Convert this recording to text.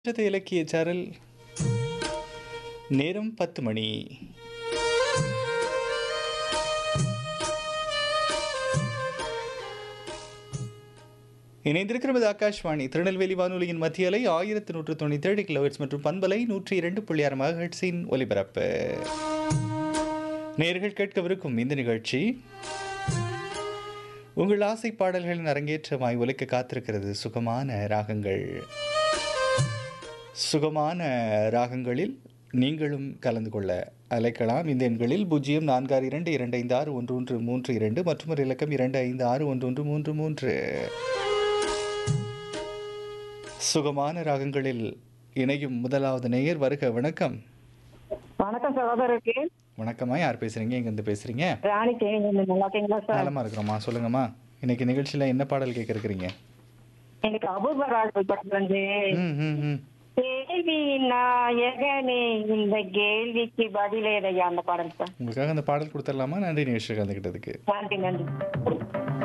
இன்றைய இலக்கிய சாரல் நேரம் பத்து மணி இணைந்திருக்கிறது ஆகாஷ்வாணி திருநெல்வேலி வானொலியின் மத்திய அலை ஆயிரத்தி நூற்று தொண்ணூற்றி ஏழு கிலோஹெட்ஸ் மற்றும் பண்பலை நூற்றி இரண்டு புள்ளி ஆறு மகட்ஸின் ஒலிபரப்பு நேர்கள் கேட்கவிருக்கும் இந்த நிகழ்ச்சி உங்கள் ஆசை பாடல்களின் அரங்கேற்றமாய் ஒலிக்க காத்திருக்கிறது சுகமான ராகங்கள் சுகமான ராகங்களில் நீங்களும் கலந்து கொள்ள அழைக்கலாம் இந்த எண்களில் பூஜ்ஜியம் நான்கு ஆறு இரண்டு இரண்டு ஐந்து ஆறு ஒன்று ஒன்று மூன்று இரண்டு மற்றும் ஒரு இலக்கம் இரண்டு ஐந்து ஆறு ஒன்று ஒன்று மூன்று மூன்று சுகமான ராகங்களில் இணையும் முதலாவது நேயர் வருக வணக்கம் வணக்கம் சகோதரருக்கு வணக்கம்மா யார் பேசுறீங்க எங்கேருந்து பேசுறீங்க ராணி தேனி நல்லா இருக்கீங்களா சார் நலமா இருக்கிறோம்மா சொல்லுங்கம்மா இன்னைக்கு நிகழ்ச்சியில என்ன பாடல் கேட்க இருக்கிறீங்க எனக்கு அபூர்வராஜ் படத்துல இருந்து ம் ம் ம் கேள்வி நாயகனே இந்த கேள்விக்கு பதிலேதையா அந்த பாடல் சார் உங்களுக்காக அந்த பாடல் கொடுத்துடலாமா நன்றி நிகழ்ச்சி கலந்துக்கிட்டதுக்கு நன்றி நன்றி